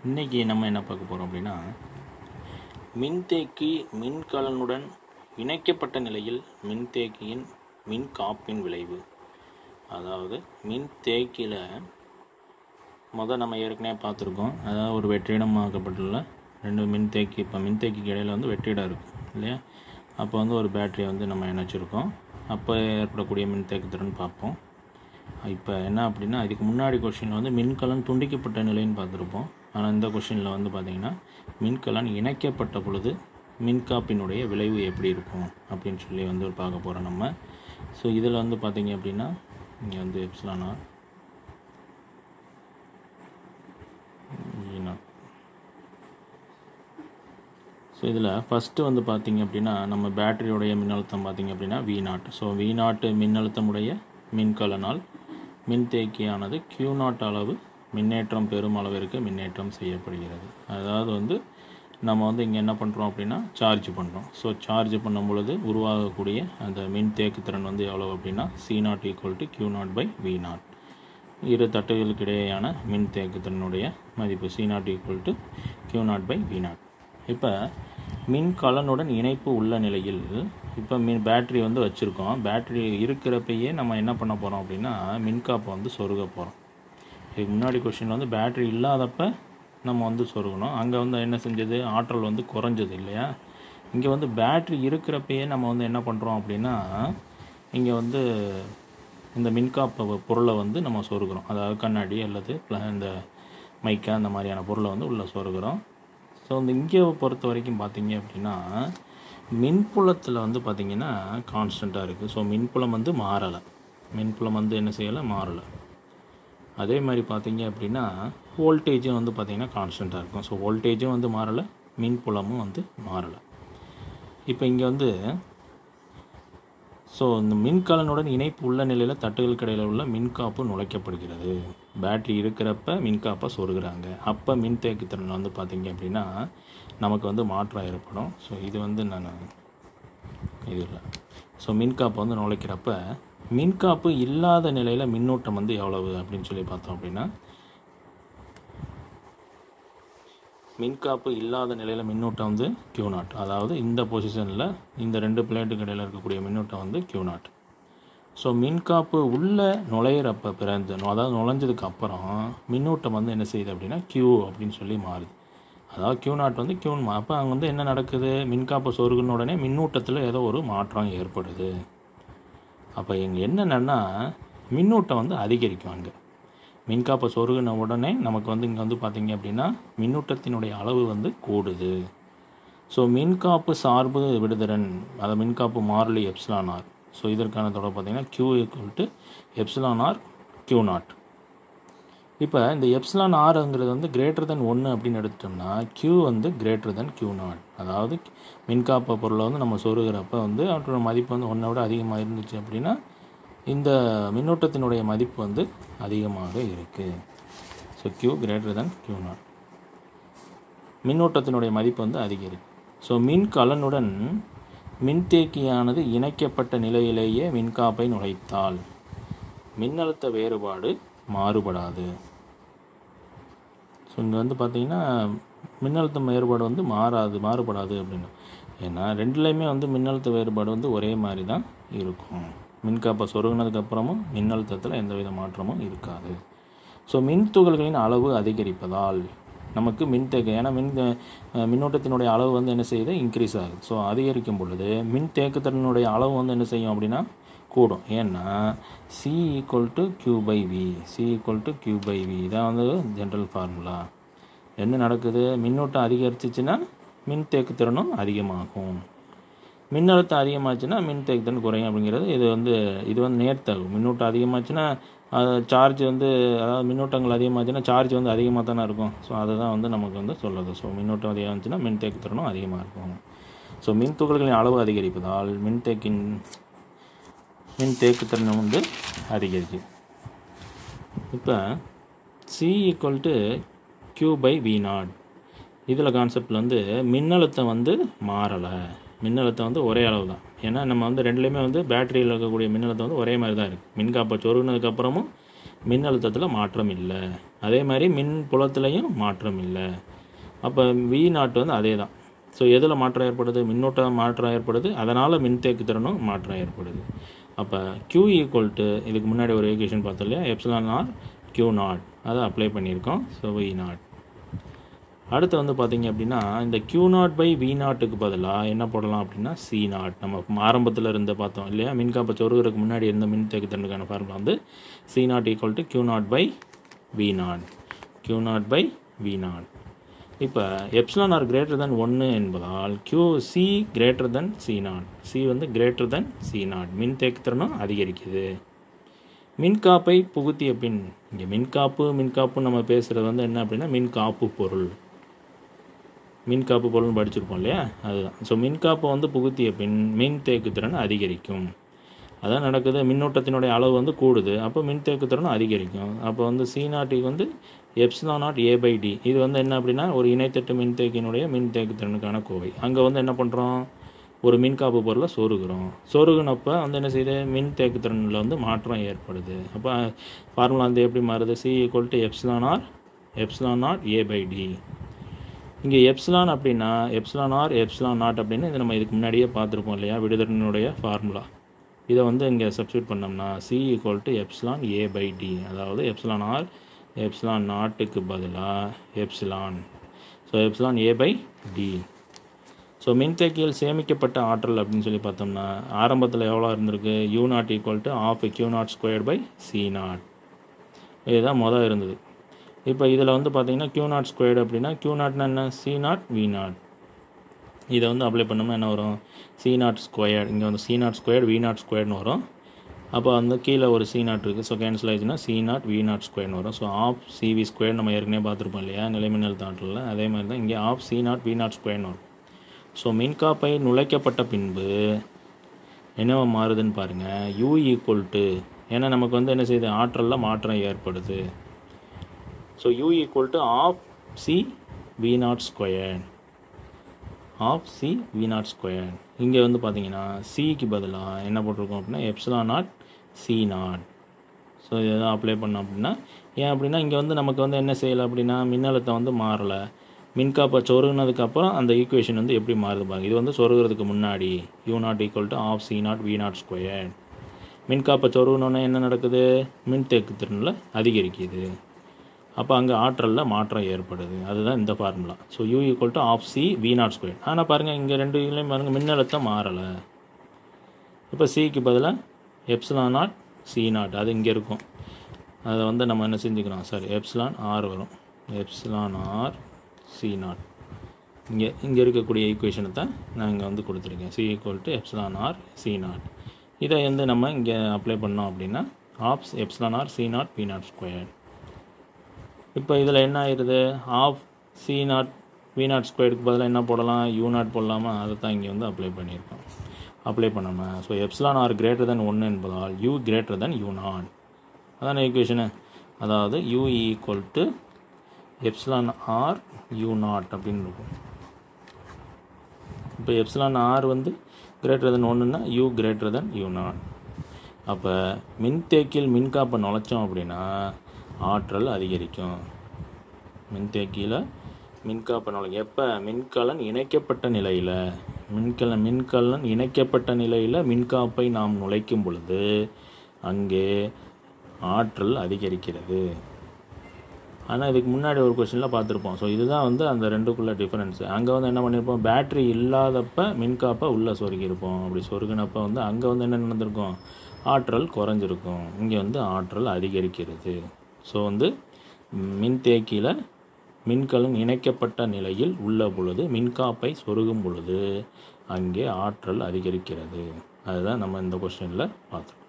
இன்றைக்கி நம்ம என்ன பார்க்க போகிறோம் அப்படின்னா மின்தேக்கி மின்கலனுடன் இணைக்கப்பட்ட நிலையில் மின்தேக்கியின் மின் காப்பின் விளைவு அதாவது மின்தேக்கியில் முதல் நம்ம ஏற்கனவே பார்த்துருக்கோம் அதாவது ஒரு வெற்றிடமாக்கப்பட்டுள்ள ரெண்டு மின்தேக்கி இப்போ மின்தேக்கிக்கு இடையில் வந்து வெற்றிடம் இருக்குது இல்லையா அப்போ வந்து ஒரு பேட்டரியை வந்து நம்ம இணைச்சிருக்கோம் அப்போ ஏற்படக்கூடிய மின்தேக்கு திறன் பார்ப்போம் இப்போ என்ன அப்படின்னா இதுக்கு முன்னாடி கொஷினில் வந்து மின்கலன் துண்டிக்கப்பட்ட நிலைன்னு பார்த்துருப்போம் ஆனால் இந்த கொஷினில் வந்து பார்த்திங்கன்னா மின்கலன் இணைக்கப்பட்ட பொழுது மின்காப்பினுடைய விளைவு எப்படி இருக்கும் அப்படின்னு சொல்லி வந்து பார்க்க போகிறோம் நம்ம ஸோ இதில் வந்து பார்த்தீங்க அப்படின்னா இங்கே வந்து எப்சிலானா ஸோ இதில் ஃபஸ்ட்டு வந்து பார்த்தீங்க அப்படின்னா நம்ம பேட்டரியோடைய மின்னழுத்தம் பார்த்தீங்க அப்படின்னா வி நாட் ஸோ வி நாட்டு மின்னழுத்தமுடைய மின்கலனால் மின்தேக்கியானது Q நாட் அளவு மின்னேற்றம் பெரும் அளவிற்கு மின்னேற்றம் செய்யப்படுகிறது அதாவது வந்து நம்ம வந்து இங்கே என்ன பண்ணுறோம் அப்படின்னா சார்ஜ் பண்ணுறோம் ஸோ சார்ஜ் பண்ணும் பொழுது உருவாகக்கூடிய அந்த மின்தேக்கு திறன் வந்து எவ்வளோ அப்படின்னா C naught equal to Q naught by V naught இரு தட்டுகளுக்கு இடையேயான மின்தேக்கு திறனுடைய மதிப்பு C naught equal to Q naught by V naught இப்போ மின்கலனுடன் இணைப்பு உள்ள நிலையில் இப்போ மின் பேட்டரி வந்து வச்சுருக்கோம் பேட்டரி இருக்கிறப்பயே நம்ம என்ன பண்ண போகிறோம் அப்படின்னா மின்காப்பை வந்து சொருக போகிறோம் இதுக்கு முன்னாடி கொஷினில் வந்து பேட்டரி இல்லாதப்ப நம்ம வந்து சொருகணும் அங்கே வந்து என்ன செஞ்சது ஆற்றல் வந்து குறைஞ்சது இல்லையா இங்கே வந்து பேட்டரி இருக்கிறப்பயே நம்ம வந்து என்ன பண்ணுறோம் அப்படின்னா இங்கே வந்து இந்த மின்காப்பு பொருளை வந்து நம்ம சொருகிறோம் அதாவது கண்ணாடி அல்லது pla- இந்த மைக்கா அந்த மாதிரியான பொருளை வந்து உள்ளே சொருகிறோம் ஸோ இந்த இங்கே பொறுத்த வரைக்கும் பார்த்தீங்க அப்படின்னா மின்புலத்தில் வந்து பார்த்தீங்கன்னா கான்ஸ்டண்ட்டாக இருக்குது ஸோ மின்புலம் வந்து மாறலை மின்புலம் வந்து என்ன செய்யலை மாறலை அதே மாதிரி பார்த்தீங்க அப்படின்னா வோல்டேஜும் வந்து பார்த்தீங்கன்னா கான்ஸ்டண்ட்டாக இருக்கும் ஸோ வோல்டேஜும் வந்து மாறலை மின்புலமும் வந்து மாறலை இப்போ இங்கே வந்து ஸோ இந்த மின்கலனுடன் இணைப்பு உள்ள நிலையில் தட்டுகளுக்கு இடையில் உள்ள மின்காப்பு நுழைக்கப்படுகிறது பேட்டரி இருக்கிறப்ப மின்காப்பை சொருகிறாங்க அப்போ மின்தேக்கு திறன் வந்து பார்த்தீங்க அப்படின்னா நமக்கு வந்து மாற்றம் ஏற்படும் ஸோ இது வந்து நான் இது இல்லை ஸோ மின்காப்பு வந்து நுழைக்கிறப்ப மின்காப்பு இல்லாத நிலையில் மின்னூட்டம் வந்து எவ்வளவு அப்படின்னு சொல்லி பார்த்தோம் அப்படின்னா மின்காப்பு இல்லாத நிலையில் மின்னூட்டம் வந்து Q நாட் அதாவது இந்த பொசிஷனில் இந்த ரெண்டு பிளேட்டுக்கு இடையில் இருக்கக்கூடிய மின்னூட்டம் வந்து Q நாட் ஸோ மின்காப்பு உள்ளே நுழையிறப்ப பிறந்த அதாவது நுழைஞ்சதுக்கு அப்புறம் மின்னூட்டம் வந்து என்ன செய்யுது அப்படின்னா Q அப்படின்னு சொல்லி மாறுது அதாவது Q நாட் வந்து Q அப்போ அங்கே வந்து என்ன நடக்குது மின்காப்பு சொருகுன உடனே மின்னூட்டத்தில் ஏதோ ஒரு மாற்றம் ஏற்படுது அப்போ இங்கே என்னென்னா மின்னூட்டம் வந்து அதிகரிக்கும் அங்கே மின்காப்பை சொருகின உடனே நமக்கு வந்து இங்கே வந்து பார்த்தீங்க அப்படின்னா மின்னூட்டத்தினுடைய அளவு வந்து கூடுது ஸோ மின்காப்பு சார்பு விடுதிறன் அதை மின்காப்பு மாறிலி எப்சிலான் ஆர் ஸோ இதற்கான தொடர்பு பார்த்தீங்கன்னா Q equal to epsilon r Q naught இப்போ இந்த எப்சிலான் ஆறுங்கிறது வந்து கிரேட்டர் தென் ஒன்று அப்படின்னு எடுத்துட்டோம்னா Q வந்து கிரேட்டர் தென் Q நாட் அதாவது மின்காப்பு பொருளை வந்து நம்ம சொருகிறப்ப வந்து அவற்றோட மதிப்பு வந்து ஒன்றை விட அதிகமாக இருந்துச்சு அப்படின்னா இந்த மின்னூட்டத்தினுடைய மதிப்பு வந்து அதிகமாக இருக்குது so Q greater than Q naught மின்னூட்டத்தினுடைய மதிப்பு வந்து அதிகரிக்கும் ஸோ மின் கலனுடன் மின்தேக்கியானது இணைக்கப்பட்ட நிலையிலேயே மின்காப்பை நுழைத்தால் மின்னழுத்த வேறுபாடு மாறுபடாது ஸோ இங்கே வந்து பார்த்தீங்கன்னா மின்னழுத்த வேறுபாடு வந்து மாறாது மாறுபடாது அப்படின்னு ஏன்னா ரெண்டுலேயுமே வந்து மின்னழுத்த வேறுபாடு வந்து ஒரே மாதிரி தான் இருக்கும் மின்காப்பை சொருகினதுக்கப்புறமும் மின்னழுத்தத்தில் எந்தவித மாற்றமும் இருக்காது ஸோ மின் துகள்களின் அளவு அதிகரிப்பதால் நமக்கு மின்தேக்க ஏன்னா மின் அஹ், மின்னோட்டத்தினுடைய அளவு வந்து என்ன செய்யுது இன்க்ரீஸ் ஆகுது ஸோ அதிகரிக்கும் பொழுது மின் தேக்குத்திறனுடைய அளவு வந்து என்ன செய்யும் அப்படின்னா கூடும் ஏன்னா C equal to Q by V C equal to Q by V இதான் வந்து ஜென்ரல் ஃபார்முலா என்ன நடக்குது மின்னோட்டம் அதிகரிச்சிச்சுன்னா மின் தேக்குத்திறனும் அதிகமாகும் மின்னழுத்தம் அதிகமாச்சுன்னா மின் தேக்குத்திறன் குறையும் அப்படிங்கிறது இது வந்து இது வந்து நேர்த்தகு மின்னூட்டம் அதிகமாச்சுன்னா சார்ஜ் வந்து அதாவது மின்னூட்டங்கள் அதிகமாச்சுன்னா சார்ஜ் வந்து அதிகமாக தானே இருக்கும் ஸோ அதுதான் வந்து நமக்கு வந்து சொல்லுது ஸோ மின்னூட்டம் அதிகமாச்சுன்னா மின் தேக்குத்திறனும் அதிகமாக இருக்கும் ஸோ மின் துகள்களின் அளவு அதிகரிப்பதால் மின்தேக்கின் மின் தேக்குத்திறன் வந்து அதிகரிக்கு இப்போ C equal to Q by V naught இதில் கான்செப்டில் வந்து மின்னழுத்தம் வந்து மாறலை மின்னழுத்தம் வந்து ஒரே அளவு தான் ஏன்னா நம்ம வந்து ரெண்டுலேயுமே வந்து பேட்டரியில் இருக்கக்கூடிய மின்னழுத்தம் வந்து ஒரே மாதிரி தான் இருக்குது மின்காப்பை சொருகினதுக்கப்புறமும் மின்னழுத்தத்தில் மாற்றம் இல்லை அதே மாதிரி மின் புலத்துலேயும் மாற்றம் இல்லை அப்போ வி நாட் வந்து அதே தான் ஸோ எதில் மாற்றம் ஏற்படுது மின்னோட்டம் மாற்றம் ஏற்படுது அதனால் மின்தேக்கு திறனும் மாற்றம் ஏற்படுது அப்போ Q ஈக்குவல் டு இதுக்கு முன்னாடி ஒரு ஈக்குவேஷன் பார்த்தோம் இல்லையா எப்சிலான் ஆர் Q நாட் அதை அப்ளை பண்ணியிருக்கோம் ஸோ வி நாட் அடுத்து வந்து பார்த்தீங்க அப்படின்னா இந்த Q நாட் பை வி நாட்டுக்கு பதிலாக என்ன போடலாம் அப்படின்னா சி நாட் நம்ம ஆரம்பத்தில் இருந்த பார்த்தோம் இல்லையா மின்காப்ப சொருகிறதுக்கு முன்னாடி இருந்த மின்தேக்கு திறனுக்கான ஃபார்முலா வந்து C naught equal to Q naught by V naught Q naught by V naught இப்போ எப்சிலான் ஆர் கிரேட்டர் தென் ஒன்று என்பதால் Q C greater than C naught C வந்து கிரேட்டர் தென் சி நாட் மின் தேக்குத்திறனும் அதிகரிக்குது மின்காப்பை புகுத்திய பின் இங்கே மின்காப்பு மின்காப்பு நம்ம பேசுகிறது வந்து என்ன அப்படின்னா மின்காப்பு பொருள் மின்காப்பு பொருள்னு படிச்சிருப்போம் இல்லையா அதுதான் ஸோ மின்காப்பை வந்து புகுத்திய பின் மின் தேக்குத்திறன் அதிகரிக்கும் அதான் நடக்குது மின்னோட்டத்தினுடைய அளவு வந்து கூடுது அப்போ மின் தேக்குத்திறனும் அதிகரிக்கும் அப்போ வந்து சி நாட்டுக்கு வந்து epsilon naught A by D இது வந்து என்ன அப்படின்னா ஒரு இணைத்தட்டு மின்தேக்கினுடைய மின் தேக்குத்திறனுக்கான கோவை அங்கே வந்து என்ன பண்ணுறோம் ஒரு மின்காப்பு பொருளை சொருகிறோம் சொருகுனப்ப வந்து என்ன செய்யுது மின் தேக்குத்திறனில் வந்து மாற்றம் ஏற்படுது அப்போ ஃபார்முலா வந்து எப்படி மாறுது C equal to epsilon r epsilon naught A by D இங்கே எப்சிலான் அப்படின்னா எப்சிலான் ஆர் எப்சிலான் நாட் அப்படின்னு இது நம்ம இதுக்கு முன்னாடியே பார்த்துருப்போம் இல்லையா விடுதலினுடைய ஃபார்முலா இதை வந்து இங்கே சப்ஸ்டியூட் பண்ணோம்னா C equal to epsilon A by D அதாவது எப்சிலான் ஆர் எப்சிலான் நாட்டுக்கு பதிலாக epsilon so epsilon A by D so மின்தேக்கியில் சேமிக்கப்பட்ட ஆற்றல் அப்படின்னு சொல்லி பார்த்தோம்னா ஆரம்பத்தில் எவ்வளோ இருந்திருக்கு U naught equal to half Q naught squared by C naught இதுதான் மொதல் இருந்தது இப்போ இதில் வந்து பார்த்தீங்கன்னா கியூ நாட் ஸ்கொயர்டு அப்படின்னா கியூ நாட்னா என்ன சி நாட் வி நாட் இதை வந்து அப்ளை பண்ணோம்னா என்ன வரும் சி நாட் ஸ்கொயர்டு இங்கே வந்து C naught squared V naught ஸ்கொயர்னு வரும் அப்போ வந்து கீழே ஒரு சி நாட் இருக்குது ஸோ கேன்சல் ஆயிடுச்சுன்னா சி நாட் வி நாட் ஸ்கொயர்னு வரும் ஸோ ஆஃப் சிவி ஸ்கொயர் நம்ம ஏற்கனவே பார்த்துருப்போம் இல்லையா நிலைமின்னழுத்த ஆற்றலில் அதே மாதிரி தான் இங்கே half C not V naught ஸ்கொயர்னு வரும் ஸோ மின்காப்பை நுழைக்கப்பட்ட பின்பு என்னவா மாறுதுன்னு பாருங்கள் யூ ஈக்குவல் டு ஏன்னா நமக்கு வந்து என்ன செய்யுது ஆற்றலில் மாற்றம் ஏற்படுது so U equal to half C V not square half C V not square இங்கே வந்து பார்த்தீங்கன்னா சிக்கு பதிலாக என்ன போட்டிருக்கோம் அப்படின்னா epsilon naught C naught so இதை அப்ளை பண்ணோம் அப்படின்னா ஏன் அப்படின்னா இங்கே வந்து நமக்கு வந்து என்ன செய்யலை அப்படின்னா மின்னழுத்தம் வந்து மாறலை மின்காப்பை சொருகினதுக்கப்புறம் அந்த ஈக்குவேஷன் வந்து எப்படி மாறுது பாருங்க இது வந்து சொருகிறதுக்கு முன்னாடி U naught equal to half C not V not square மின்காப்பை சொருகினோன்னே என்ன நடக்குது மின்தேக்கு திறனில் அதிகரிக்குது அப்போ அங்கே ஆற்றலில் மாற்றம் ஏற்படுது அதுதான் இந்த formula so U equal to half C V not square ஆனால் பாருங்கள் இங்கே ரெண்டு இதுலேயும் பாருங்கள் மின்னழுத்தம் மாறலை இப்போ சிக்கு பதிலாக எப்சிலான் நாட் சி நாட் அது இங்கே இருக்கும் அதை வந்து நம்ம என்ன செஞ்சுக்கிறோம் சாரி எப்சிலான் ஆர் வரும் எப்சிலான் ஆர் சி நாட் இங்கே இங்கே இருக்கக்கூடிய ஈக்குவேஷனை தான் நான் இங்கே வந்து கொடுத்துருக்கேன் C equal to epsilon R C not இதை வந்து நம்ம இங்கே அப்ளை பண்ணோம் அப்படின்னா half epsilon R C not B not square இப்போ இதில் என்ன ஆயிடுது half C not V not ஸ்கொயருக்கு பதிலாக என்ன போடலாம் யூ நாட் போடலாமா அதை தான் இங்கே வந்து அப்ளை பண்ணியிருக்கோம் அப்ளை பண்ணாமல் so epsilon R greater than ஒன்று என்பதால் U greater than U not அதான ஈக்குவேஷனு அதாவது U equal to epsilon R U not அப்படின்னு இருக்கும் இப்போ எப்சிலான் ஆர் வந்து கிரேட்டர் தென் ஒன்றுனா U greater than U not அப்போ மின்தேக்கியில் மின்காப்பை நுழைச்சோம் அப்படின்னா ஆற்றல் அதிகரிக்கும் மின்தேக்கியில் மின்காப்பை நுழை எப்போ மின்கலன் இணைக்கப்பட்ட நிலையில் மின்கலன் மின்கலன் இணைக்கப்பட்ட நிலையில் மின்காப்பை நாம் நுழைக்கும் பொழுது அங்கே ஆற்றல் அதிகரிக்கிறது ஆனால் இதுக்கு முன்னாடி ஒரு கொஸ்டினில் பார்த்துருப்போம் ஸோ இதுதான் வந்து அந்த ரெண்டுக்குள்ள டிஃப்ரென்ஸு அங்கே வந்து என்ன பண்ணியிருப்போம் பேட்ரி இல்லாதப்ப மின்காப்பை உள்ளே சொருகியிருப்போம் அப்படி சொருகினப்ப வந்து அங்கே வந்து என்ன நடந்திருக்கும் ஆற்றல் குறைஞ்சிருக்கும் இங்கே வந்து ஆற்றல் அதிகரிக்கிறது ஸோ வந்து மின்தேக்கியில் மின்கலன் இணைக்கப்பட்ட நிலையில் உள்ள பொழுது மின்காப்பை சொருகும் பொழுது அங்கே ஆற்றல் அதிகரிக்கிறது அதுதான் நம்ம இந்த கொஸ்டினில் பார்த்தோம்